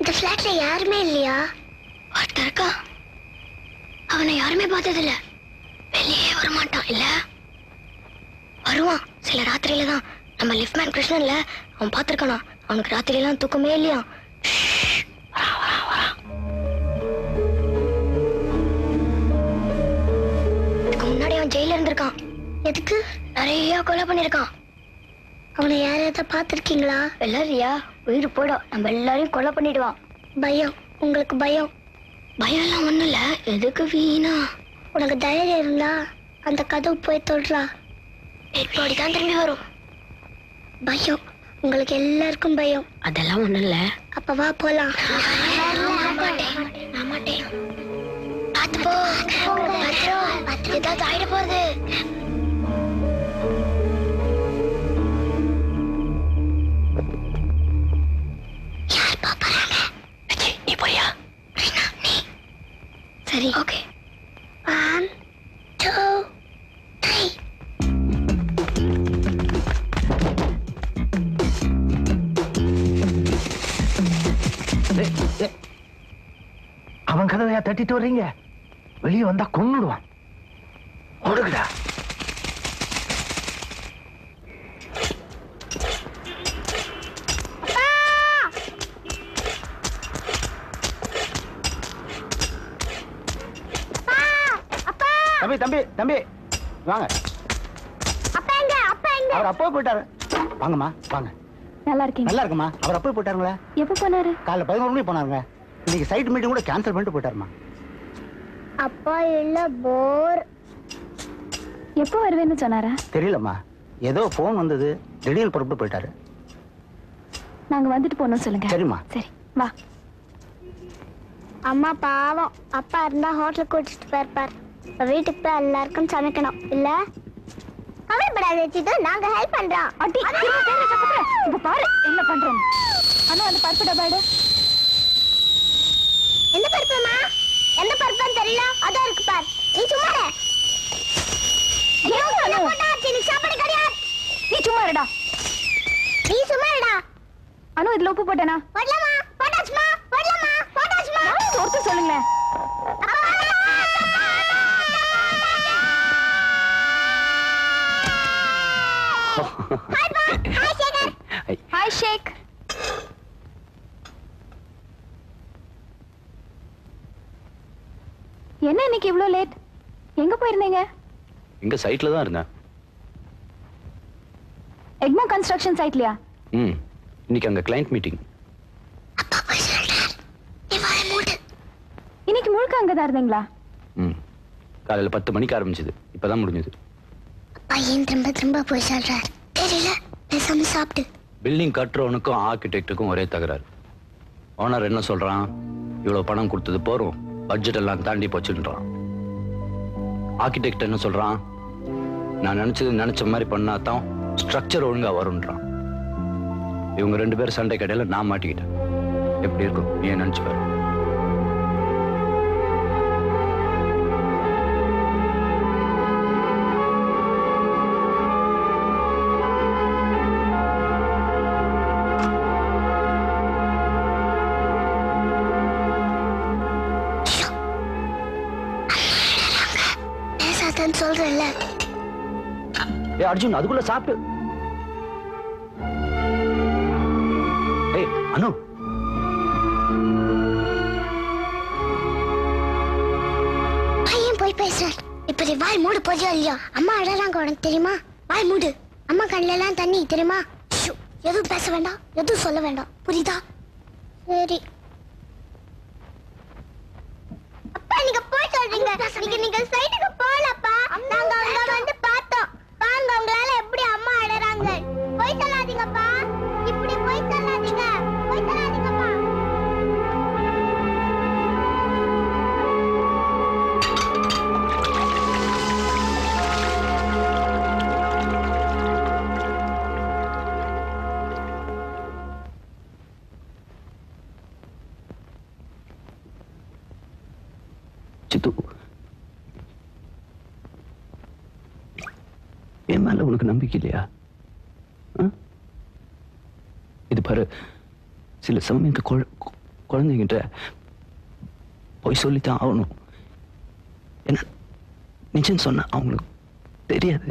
இந்த ஃபிளாட்ல யாருமே இல்லையா ஒருத்தர் இருக்கா அவனை யாருமே பார்த்ததில்ல வெளியே வர மாட்டான் இல்ல வருவான் சில ராத்திரியில தான் நம்ம லிஃப்ட்மேன் கிருஷ்ணன்ல அவன் பார்த்திருக்கானா அவனுக்கு ராத்திரியெல்லாம் தூக்கமே இல்லையா ஷ்ஷ். வரான், வரான், வரான். இதுக்கு முன்னாடி அவன் ஜெயில இருந்திருக்கான் எதுக்கு நிறைய கொலை பண்ணிருக்கான் அவனை யாரையாவது பார்த்துருக்கீங்களா வெள்ளரியா உயிர் போயிடும் நம்ம எல்லாரையும் கொலை பண்ணிடுவான் பயம் உங்களுக்கு பயம் பயம் எல்லாம் ஒண்ணும் இல்ல எதுக்கு வீணா உனக்கு தைரியம் இருந்தா அந்த கதவு போய் தொடுறா எப்படி தான் திரும்பி வரும் பயம் உங்களுக்கு எல்லாருக்கும் பயம் அதெல்லாம் ஒண்ணும் இல்ல அப்ப வா போலாம் நான் மாட்டேன் பார்த்து போ பத்திரம் ஏதாவது ஆயிட போறது யார் பாப்பறாங்க நீ போறியா நீ சரி ஓகே ஒன் டூ த்ரீ ஏய், ஏய். அவன் கதவையா தட்டிட்டு வர்றீங்க வெளியே வந்தா கொன்னுடுவான் ஓடுங்கடா தம்பி தம்பி தம்பி வாங்க அப்பா எங்க அப்பா எங்க அவர் அப்போ போயிட்டாரு வாங்கம்மா வாங்க நல்லா இருக்கீங்க நல்லா இருக்குமா அவர் அப்போ போயிட்டாருங்களே எப்போ போனாரு காலைல பதினோரு மணிக்கு போனாருங்க இன்னைக்கு சைட் மீட்டிங் கூட கேன்சல் பண்ணிட்டு போயிட்டாருமா அப்பா இல்ல போர் எப்போ வருவேன்னு சொன்னாரா தெரியலம்மா ஏதோ ஃபோன் வந்தது திடீர்னு புறப்பட்டு போயிட்டாரு நாங்க வந்துட்டு போனோம் சொல்லுங்க சரிம்மா சரி வா அம்மா பாவம் அப்பா இருந்தா ஹோட்டல் கூட்டிட்டு போயிருப்பார் இப்ப வீட்டுக்கு போய் எல்லாருக்கும் சமைக்கணும் இல்ல கவலைப்படாத வச்சுட்டு நாங்க ஹெல்ப் பண்றோம் அடி திரும்ப பேர சக்கர இப்ப பாரு என்ன பண்றேன்னு அண்ணா அந்த பருப்பு டப்பா எடு எந்த பருப்புமா எந்த பருப்புன்னு தெரியல அதான் இருக்கு பார் நீ சும்மா இரு. ஐயோ, என்ன போட்டாச்சு? எனக்கு சாப்பாடு கிடையாது நீ சும்மா இருடா நீ சும்மா இருடா அனு இதுல உப்பு போட்டேனா போடலாமா போட்டாச்சுமா போடலாமா போட்டாச்சுமா ஒருத்தர் சொல்லுங்களேன் ஹாய் பா ஹாய் சேகர் ஹாய் ஷேக் என்ன இன்னைக்கு இவ்ளோ லேட் எங்க போயிருந்தீங்க இங்க சைட்ல தான் இருந்தேன் எக்மோ கன்ஸ்ட்ரக்ஷன் சைட்லயா ம் இன்னைக்கு அங்க கிளைண்ட் மீட்டிங் அப்பா போய் சொல்றார் நீ வாய மூடு இன்னைக்கு முழுக்க அங்கதான் இருந்தீங்களா ம் காலையில பத்து மணிக்கு ஆரம்பிச்சது இப்பதான் முடிஞ்சது அப்பா ஏன் திரும்ப திரும்ப போய் சொல்றார் தெரியல பேசாம சாப்பிட்டு பில்டிங் கட்டுறவனுக்கும் ஆர்கிடெக்டுக்கும் ஒரே தகராறு ஓனர் என்ன சொல்றான் இவ்வளவு பணம் கொடுத்தது போறோம் பட்ஜெட் எல்லாம் தாண்டி போச்சுன்றான் ஆர்கிடெக்ட் என்ன சொல்றான் நான் நினைச்சது நினைச்ச மாதிரி பண்ணாதான் ஸ்ட்ரக்சர் ஒழுங்கா வரும்ன்றான் இவங்க ரெண்டு பேரும் சண்டை கடையில நான் மாட்டிக்கிட்டேன் எப்படி இருக்கும் நீ நினைச்சு பாரு பேசாதன்னு சொல்றேன்ல ஏ அர்ஜுன் அதுக்குள்ள சாப்பிட்டு ஏய் அனு பையன் போய் பேசுறார் இப்ப நீ வாய் மூடு போறியா இல்லையா அம்மா அழறாங்க உனக்கு தெரியுமா வாய் மூடு அம்மா கண்ணுல எல்லாம் தண்ணி தெரியுமா ஷூ, எதுவும் பேச வேண்டாம் எதுவும் சொல்ல வேண்டாம் புரியுதா சரி அப்பா நீங்க போய் சொல்றீங்க நீங்க நீங்க சைடுக்கு போலப்பா நாங்க அங்க வந்து பார்த்தோம் பாருங்க உங்களால எப்படி அம்மா அழறாங்க போய் சொல்லாதீங்கப்பா இப்படி போய் சொல்லாதீங்க போய் சொல்லாதீங்கப்பா சித்து என் மேல உனக்கு நம்பிக்கை இல்லையா ஆ? இது பாரு சில சமயம் இந்த குழ- குழந்தைங்கிட்ட போய் சொல்லித்தான் ஆகணும் என்ன நிச்சயம் சொன்ன அவங்களுக்கு தெரியாது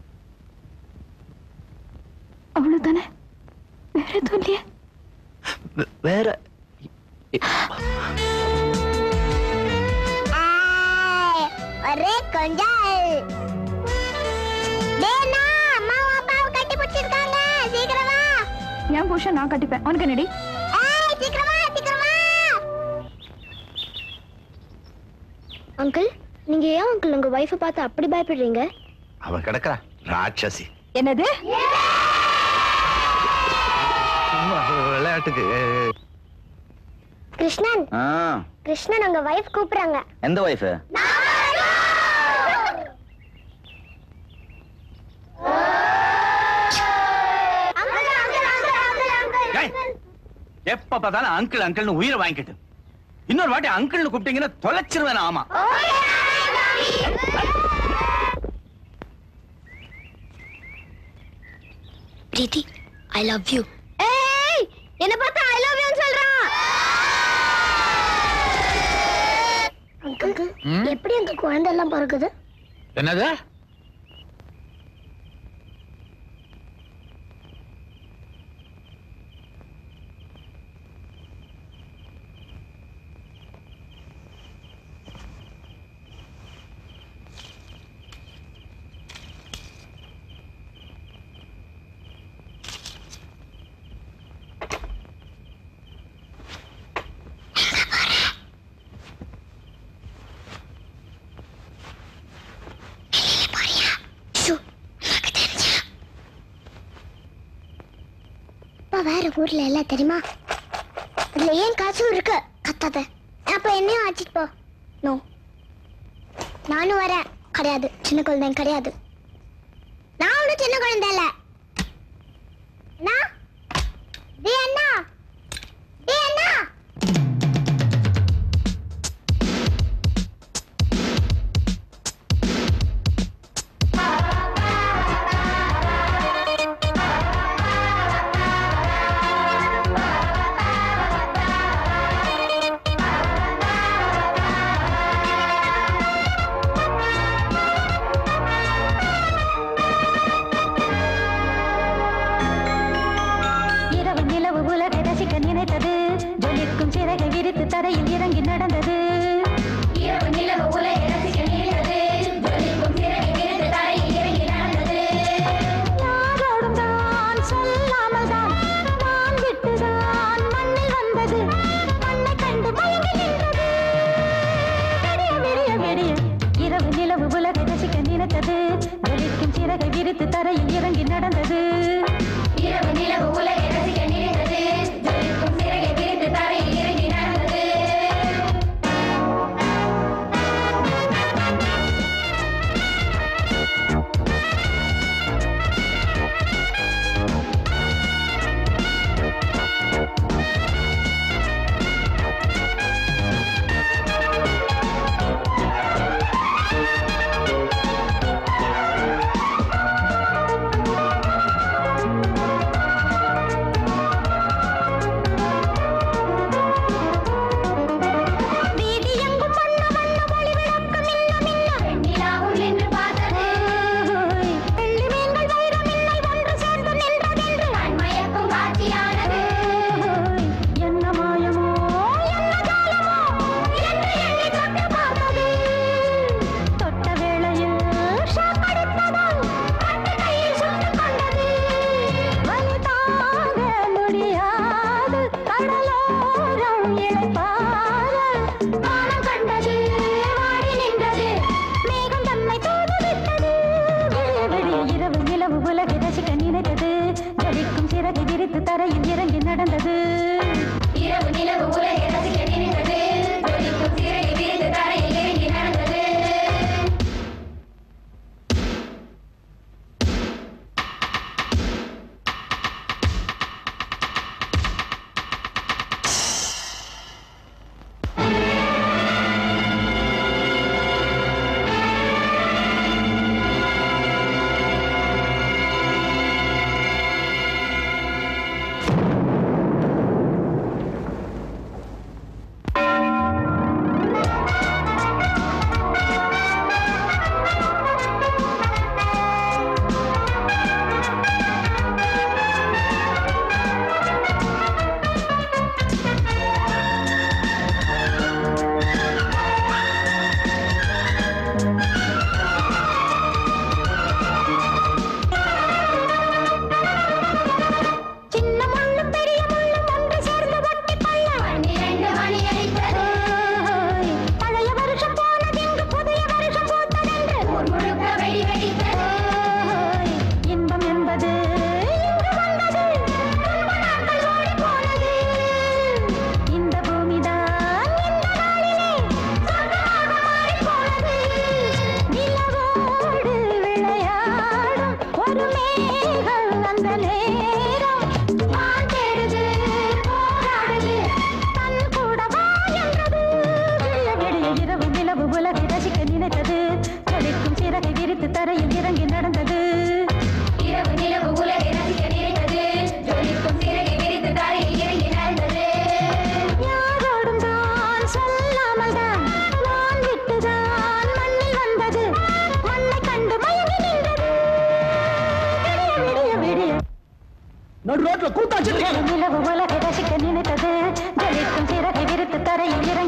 அவ்வளவுதானே வேற எதுவும் இல்லையே வே- வேற ஒரே கொஞ்சால் டேனா அம்மாவும் அப்பாவும் கட்டி பிடிச்சிருக்காங்க சீக்கிரம் வா என் புருஷன் நான் கட்டிப்பேன் உனக்கு என்னடி ஏய் சீக்கிரம் வா சீக்கிரம் வா அங்கிள் நீங்க ஏன் அங்கிள் உங்க வைஃபை பார்த்து அப்படி பயப்படுறீங்க அவ கிடக்குறா ராட்சசி என்னது சும்மா விளையாட்டுக்கு கிருஷ்ணன் கிருஷ்ணன் உங்க வைஃப் கூப்பிடுறாங்க எந்த ஒய்ஃப் எப்ப பார்த்தாலும் அங்கிள் அங்கிள்னு உயிரை வாங்கிக்கிட்டு இன்னொரு வாட்டி அங்கிள்னு கூப்பிட்டீங்கன்னா தொலைச்சிருவேன் ஆமா பிரீத்தி ஐ லவ் யூ ஏய் என்ன பார்த்தா ஐ லவ் யூ சொல்றான் அங்கிள் எப்படி அந்த குழந்தை எல்லாம் பிறக்குது என்னது ஷூ, உனக்கு தெரிஞ்சா? அப்பா வேற ஊர்ல எல்லாம் தெரியுமா இதுல ஏன் காசும் இருக்கு கத்தாத அப்ப என்னையும் அழைச்சிட்டு போ நோ நானும் வரேன் கிடையாது சின்ன குழந்தை கிடையாது நான் ஒன்றும் சின்ன குழந்தை இல்ல அண்ணா டேய் அண்ணா டேய் அண்ணா இரவு நிலவு உலகை ரசிக்க நினைத்தது ஜொலிக்கும் சிறகை விரித்து தரையில் இறங்கி நடந்தது இரவு நிலவு உலகை ரசிக்க நினைத்தது ஜொலிக்கும் சிறகை விரித்து தரையில் இறங்கி நடந்தது யாரோடும் தான் சொல்லாமல் தான் நான் விட்டுதான் மண்ணில் வந்தது மண்ணை கண்டு மயங்கி நின்றது விடிய விடிய விடிய இரவு நிலவு உலகை ரசிக்க நினைத்தது ஜொலிக்கும் சிறகை விரித்து தரையில் இறங்கி நடந்தது இரவு நிலவு உலகை ரசிக்க நினைத்தது ஜொலிக்கும் சிறகை விரித்து தரையில் இறங்கி நடந்தது வீதி எங்கும் வண்ண வண்ண ஒளி விளக்கம் மின்ன மின்ன வெண்ணிலாவும் நின்று பார்த்தது வெள்ளி மீன்கள் வைர மின்னல் ஒன்று சேர்ந்து நின்றதென்று மயக்கும் காட்சியானது என்ன மாயமோ என்ன ஜாலமோ என்று எண்ணி தொட்டு பார்த்தது தொட்ட வேளையில் ஷாக் அடித்ததால் பட்டு கையில் சுட்டுக் கொண்டது வலி தாங்க முடியாது கடலோரம் இளைப்பாற வானம் கண்டது வாடி நின்றது மேகம் தன்னை தூதுவிட்டது விடிய விடிய இரவு நிலவு உலகை ரசிக்க நினைத்தது ஜலிக்கும் சிறகை விரித்து தரையில் இறங்கி நடந்தது இரவு நிலவு உலகை ரசிக்க நினைத்தது ஜலிக்கும் சிறகை விரித்து தரையில் இறங்கி நடந்தது ஆ இரவு நிலவு உலகை ரசிக்க நினைத்தது ஜொலிக்கும் சிறகை விரித்து தரையில் இறங்கி